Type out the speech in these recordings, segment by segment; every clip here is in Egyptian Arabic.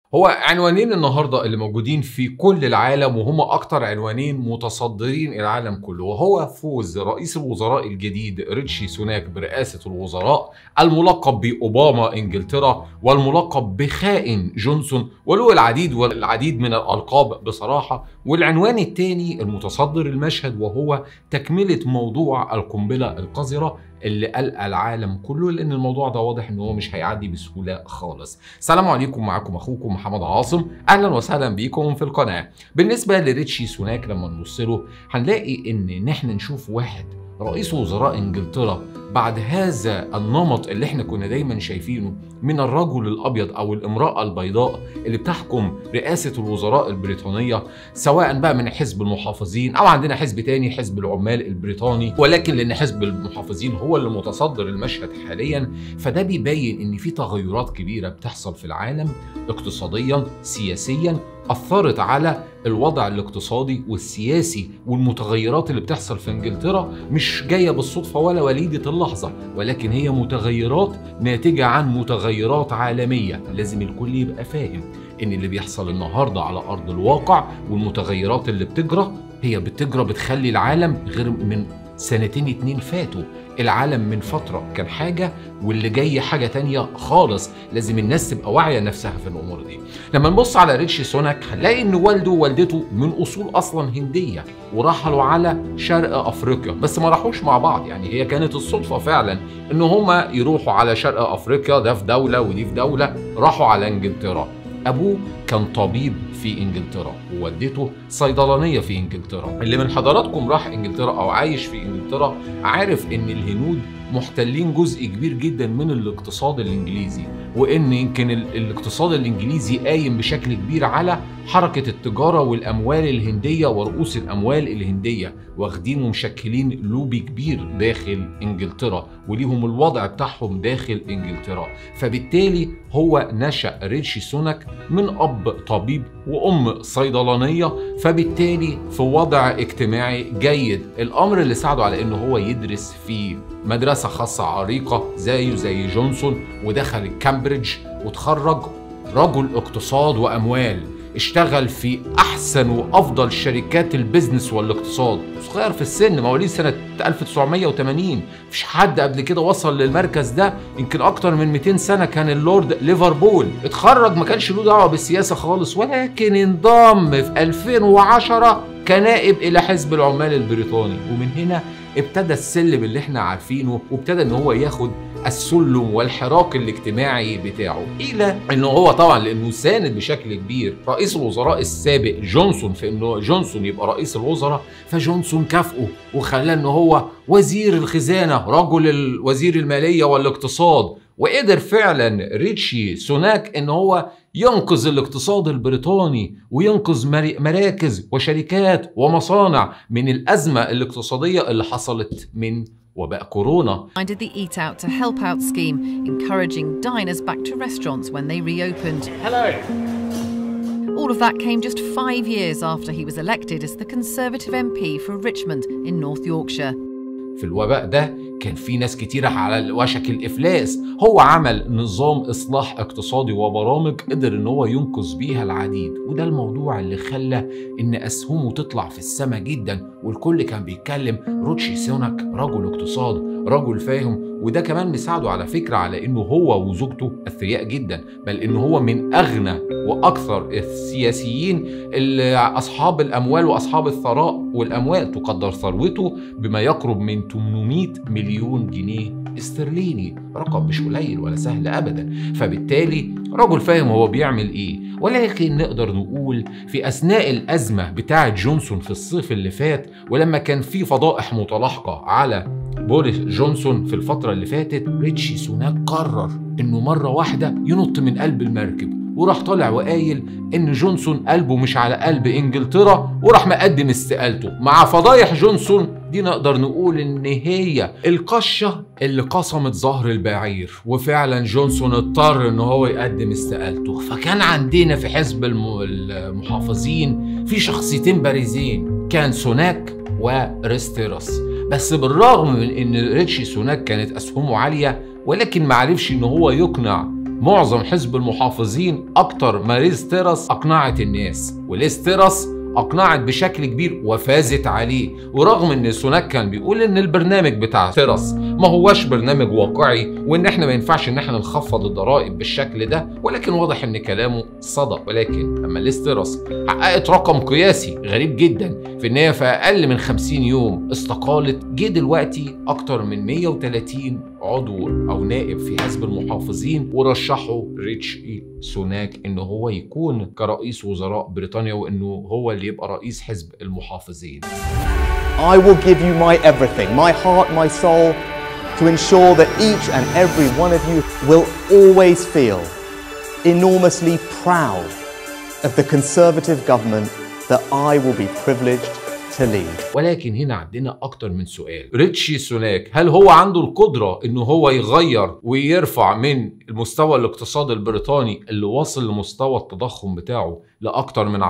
هو عنوانين النهارده اللي موجودين في كل العالم وهما اكتر عنوانين متصدرين العالم كله وهو فوز رئيس الوزراء الجديد ريتشي سوناك برئاسه الوزراء الملقب باوباما انجلترا والملقب بخائن جونسون وله العديد والعديد من الالقاب بصراحه والعنوان الثاني المتصدر المشهد وهو تكمله موضوع القنبله القذره اللي قلق العالم كله لان الموضوع ده واضح ان هو مش هيعدي بسهوله خالص السلام عليكم معاكم اخوكم محمد عاصم اهلا وسهلا بيكم في القناه بالنسبه لريتشي سوناك لما نبص له هنلاقي ان ان احنا نشوف واحد رئيس وزراء انجلترا بعد هذا النمط اللي احنا كنا دايما شايفينه من الرجل الابيض او الامراه البيضاء اللي بتحكم رئاسه الوزراء البريطانيه سواء بقى من حزب المحافظين او عندنا حزب تاني حزب العمال البريطاني ولكن لان حزب المحافظين هو اللي متصدر المشهد حاليا فده بيبين ان في تغيرات كبيره بتحصل في العالم اقتصاديا سياسيا اثرت على الوضع الاقتصادي والسياسي والمتغيرات اللي بتحصل في انجلترا مش جايه بالصدفه ولا وليده اللحظه ولكن هي متغيرات ناتجه عن متغيرات عالميه لازم الكل يبقى فاهم ان اللي بيحصل النهارده على ارض الواقع والمتغيرات اللي بتجرى هي بتجرى بتخلي العالم غير من سنتين اتنين فاتوا العالم من فترة كان حاجة واللي جاي حاجة تانية خالص لازم الناس تبقى واعية نفسها في الأمور دي لما نبص على ريتشي سوناك هنلاقي إن والده ووالدته من أصول أصلا هندية ورحلوا على شرق أفريقيا بس ما راحوش مع بعض يعني هي كانت الصدفة فعلا إن هما يروحوا على شرق أفريقيا ده في دولة ودي في دولة راحوا على إنجلترا أبوه كان طبيب في انجلترا ووالدته صيدلانيه في انجلترا اللي من حضراتكم راح انجلترا او عايش في انجلترا عارف ان الهنود محتلين جزء كبير جدا من الاقتصاد الانجليزي وان يمكن الاقتصاد الانجليزي قايم بشكل كبير على حركه التجاره والاموال الهنديه ورؤوس الاموال الهنديه واخدين ومشكلين لوبي كبير داخل انجلترا وليهم الوضع بتاعهم داخل انجلترا فبالتالي هو نشا ريتشي سوناك من اب طبيب وام صيدلانيه فبالتالي في وضع اجتماعي جيد الامر اللي ساعده على انه هو يدرس في مدرسه خاصه عريقه زيه زي جونسون ودخل كامبريدج وتخرج رجل اقتصاد واموال اشتغل في احسن وافضل شركات البيزنس والاقتصاد صغير في السن مواليد سنه 1980 مفيش حد قبل كده وصل للمركز ده يمكن اكتر من 200 سنه كان اللورد ليفربول اتخرج ما كانش له دعوه بالسياسه خالص ولكن انضم في 2010 كنائب الى حزب العمال البريطاني ومن هنا ابتدى السلم اللي احنا عارفينه وابتدى ان هو ياخد السلم والحراك الاجتماعي بتاعه الى انه هو طبعا لانه ساند بشكل كبير رئيس الوزراء السابق جونسون في انه جونسون يبقى رئيس الوزراء فجونسون كافئه وخلاه ان هو وزير الخزانه رجل وزير الماليه والاقتصاد وقدر فعلا ريتشي سوناك ان هو ينقذ الاقتصاد البريطاني وينقذ مراكز وشركات ومصانع من الازمه الاقتصاديه اللي حصلت من وباء كورونا. Minded the Eat Out to Help Out scheme, encouraging diners back to restaurants when they reopened. Hello. All of that came just five years after he was elected as the Conservative MP for Richmond in North Yorkshire. في الوباء ده كان في ناس كتيرة على وشك الإفلاس هو عمل نظام إصلاح اقتصادي وبرامج قدر إن هو ينقذ بيها العديد وده الموضوع اللي خلى إن أسهمه تطلع في السماء جدا والكل كان بيتكلم روتشي سوناك رجل اقتصاد رجل فاهم وده كمان مساعده على فكرة على إنه هو وزوجته أثرياء جدا بل إنه هو من أغنى وأكثر السياسيين اللي أصحاب الأموال وأصحاب الثراء والأموال تقدر ثروته بما يقرب من 800 مليون جنيه استرليني رقم مش قليل ولا سهل ابدا فبالتالي رجل فاهم هو بيعمل ايه ولكن نقدر نقول في اثناء الازمه بتاعه جونسون في الصيف اللي فات ولما كان في فضائح متلاحقه على بوريس جونسون في الفتره اللي فاتت ريتشي سوناك قرر انه مره واحده ينط من قلب المركب وراح طالع وقايل ان جونسون قلبه مش على قلب انجلترا وراح مقدم استقالته مع فضايح جونسون دي نقدر نقول ان هي القشه اللي قصمت ظهر البعير وفعلا جونسون اضطر ان هو يقدم استقالته فكان عندنا في حزب المحافظين في شخصيتين بارزين كان سوناك وريستيروس بس بالرغم من ان ريتشي سوناك كانت اسهمه عاليه ولكن معرفش ان هو يقنع معظم حزب المحافظين اكتر ما ليز تيرس اقنعت الناس وليز تيرس اقنعت بشكل كبير وفازت عليه ورغم ان سوناك كان بيقول ان البرنامج بتاع تيرس ما هواش برنامج واقعي وان احنا ما ينفعش ان احنا نخفض الضرائب بالشكل ده ولكن واضح ان كلامه صدق ولكن لما ليز تيرس حققت رقم قياسي غريب جدا في ان هي في اقل من 50 يوم استقالت جه دلوقتي اكتر من 130 عضو او نائب في حزب المحافظين ورشحوا ريتشي سوناك ان هو يكون كرئيس وزراء بريطانيا وانه هو اللي يبقى رئيس حزب المحافظين I will give you my everything, my heart, my soul, to ensure that each and every one of you will always feel enormously proud of the Conservative government that I will be privileged to lead. ولكن هنا عندنا اكتر من سؤال ريتشي سوناك هل هو عنده القدرة انه هو يغير ويرفع من المستوى الاقتصادي البريطاني اللي واصل لمستوى التضخم بتاعه لأكتر من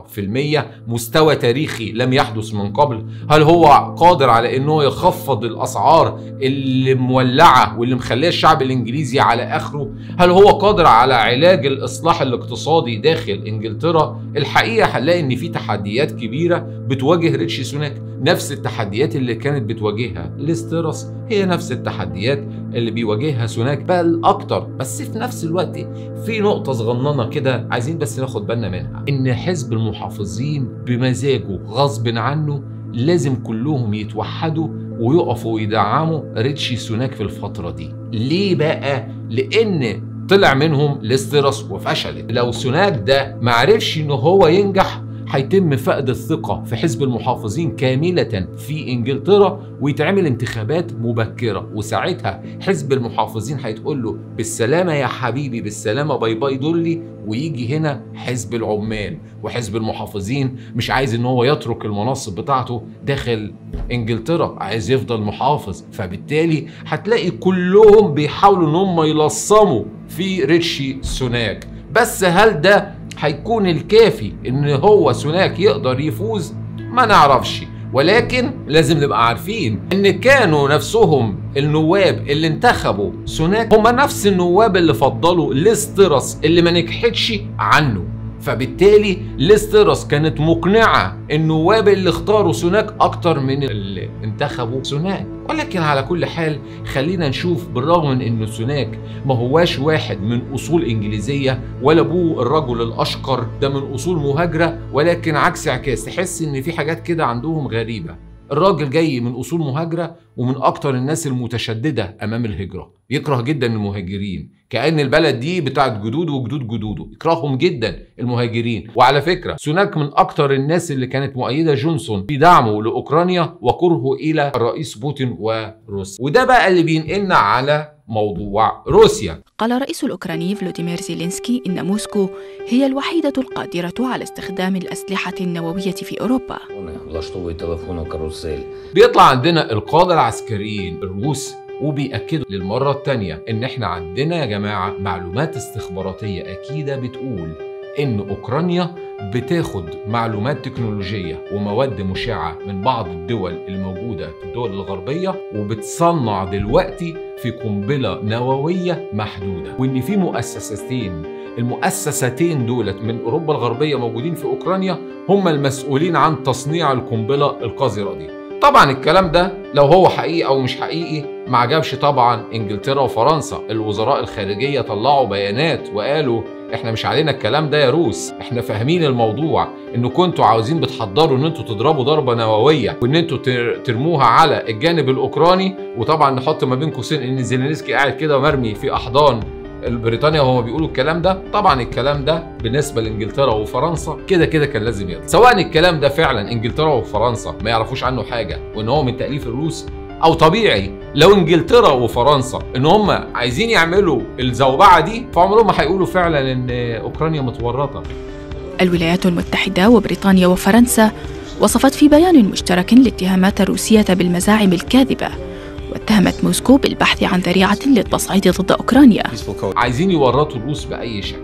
10% مستوى تاريخي لم يحدث من قبل هل هو قادر على انه يخفض الاسعار اللي مولعة واللي مخليه الشعب الانجليزي على اخره هل هو قادر على علاج الاصلاح الاقتصادي داخل انجلترا الحقيقة هنلاقي ان في تحديات كبيرة بتواجه ريتشي سوناك نفس التحديات اللي كانت بتواجهها ليسترس هي نفس التحديات اللي بيواجهها سوناك بل اكتر بس في نفس الوقت في نقطة صغننة كده عايزين بس ناخد بالنا منها ان حزب المحافظين بمزاجه غصب عنه لازم كلهم يتوحدوا ويقفوا ويدعموا ريتشي سوناك في الفترة دي ليه بقى؟ لان طلع منهم ليسترس وفشلت لو سوناك ده معرفش ان هو ينجح هيتم فقد الثقة في حزب المحافظين كاملة في انجلترا ويتعمل انتخابات مبكرة وساعتها حزب المحافظين هيتقول له بالسلامة يا حبيبي بالسلامة باي باي دولي ويجي هنا حزب العمال وحزب المحافظين مش عايز ان هو يترك المناصب بتاعته داخل انجلترا عايز يفضل محافظ فبالتالي هتلاقي كلهم بيحاولوا ان هم يلصموا في ريتشي سوناك بس هل ده هيكون الكافي ان هو سوناك يقدر يفوز ما نعرفش ولكن لازم نبقى عارفين ان كانوا نفسهم النواب اللي انتخبوا سوناك هم نفس النواب اللي فضلوا ليسترس اللي ما نجحتش عنه فبالتالي ليسترس كانت مقنعة النواب اللي اختاروا سوناك أكتر من اللي انتخبوا سوناك ولكن على كل حال خلينا نشوف بالرغم من انه سوناك ما هواش واحد من اصول انجليزيه ولا ابوه الرجل الاشقر ده من اصول مهاجره ولكن عكس عكاس تحس ان في حاجات كده عندهم غريبه الراجل جاي من اصول مهاجره ومن اكتر الناس المتشدده امام الهجره يكره جدا المهاجرين كان البلد دي بتاعت جدوده وجدود جدوده يكرههم جدا المهاجرين وعلى فكره سوناك من اكتر الناس اللي كانت مؤيده جونسون في دعمه لاوكرانيا وكرهه الى الرئيس بوتين وروسيا وده بقى اللي بينقلنا على موضوع روسيا قال الرئيس الأوكراني فلوديمير زيلينسكي إن موسكو هي الوحيدة القادرة على استخدام الأسلحة النووية في أوروبا Вони влаштовують телефонну карусель. بيطلع عندنا القادة العسكريين الروس وبيأكدوا للمرة التانية إن إحنا عندنا يا جماعة معلومات استخباراتية أكيدة بتقول إن أوكرانيا بتاخد معلومات تكنولوجية ومواد مشعة من بعض الدول الموجودة في الدول الغربية وبتصنع دلوقتي في قنبلة نووية محدودة وإن في مؤسستين المؤسستين دولت من أوروبا الغربية موجودين في أوكرانيا هم المسؤولين عن تصنيع القنبلة القذرة دي طبعا الكلام ده لو هو حقيقي او مش حقيقي ما عجبش طبعا انجلترا وفرنسا الوزراء الخارجيه طلعوا بيانات وقالوا احنا مش علينا الكلام ده يا روس احنا فاهمين الموضوع ان كنتوا عاوزين بتحضروا ان انتوا تضربوا ضربه نوويه وان انتوا تر- ترموها على الجانب الاوكراني وطبعا نحط ما بين قوسين ان زيلينسكي قاعد كده مرمي في احضان بريطانيا وهما بيقولوا الكلام ده طبعا الكلام ده بالنسبه لانجلترا وفرنسا كده كده كان لازم يطلع سواء الكلام ده فعلا انجلترا وفرنسا ما يعرفوش عنه حاجه وان هو من تاليف الروس او طبيعي لو انجلترا وفرنسا ان هم عايزين يعملوا الزوبعه دي فعمرهم ما هيقولوا فعلا ان اوكرانيا متورطه الولايات المتحدة وبريطانيا وفرنسا وصفت في بيان مشترك الاتهامات الروسية بالمزاعم الكاذبة واتهمت موسكو بالبحث عن ذريعة للتصعيد ضد أوكرانيا عايزين يورطوا الروس باي شكل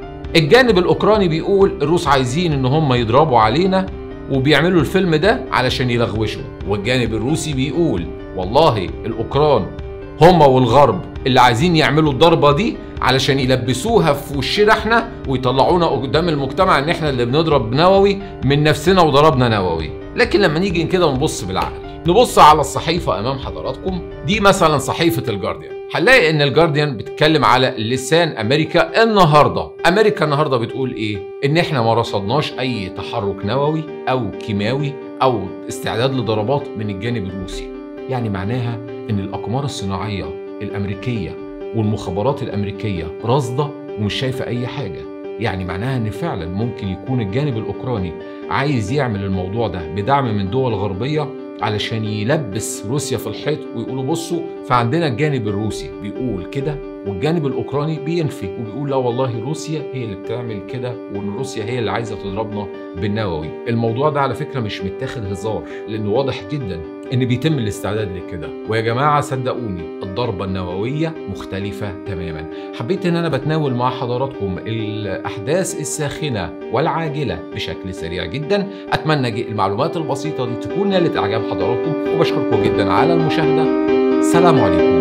الجانب الاوكراني بيقول الروس عايزين ان هم يضربوا علينا وبيعملوا الفيلم ده علشان يلغوشوا والجانب الروسي بيقول والله الاوكران هم والغرب اللي عايزين يعملوا الضربه دي علشان يلبسوها في وشنا احنا ويطلعونا قدام المجتمع ان احنا اللي بنضرب نووي من نفسنا وضربنا نووي لكن لما نيجي كده نبص بالعقل نبص على الصحيفة أمام حضراتكم دي مثلا صحيفة الجارديان هنلاقي إن الجارديان بتتكلم على لسان أمريكا النهاردة أمريكا النهاردة بتقول إيه؟ إن إحنا ما رصدناش أي تحرك نووي أو كيماوي أو استعداد لضربات من الجانب الروسي يعني معناها إن الأقمار الصناعية الأمريكية والمخابرات الأمريكية راصدة ومش شايفة أي حاجة يعني معناها ان فعلا ممكن يكون الجانب الاوكراني عايز يعمل الموضوع ده بدعم من دول غربيه علشان يلبس روسيا في الحيط ويقولوا بصوا فعندنا الجانب الروسي بيقول كده والجانب الاوكراني بينفي وبيقول لا والله روسيا هي اللي بتعمل كده وان روسيا هي اللي عايزه تضربنا بالنووي الموضوع ده على فكره مش متاخد هزار لانه واضح جدا ان بيتم الاستعداد لكده ويا جماعه صدقوني الضربه النوويه مختلفه تماما حبيت ان انا بتناول مع حضراتكم الاحداث الساخنه والعاجله بشكل سريع جدا اتمنى المعلومات البسيطه دي تكون نالت اعجاب حضراتكم وبشكركم جدا على المشاهده سلام عليكم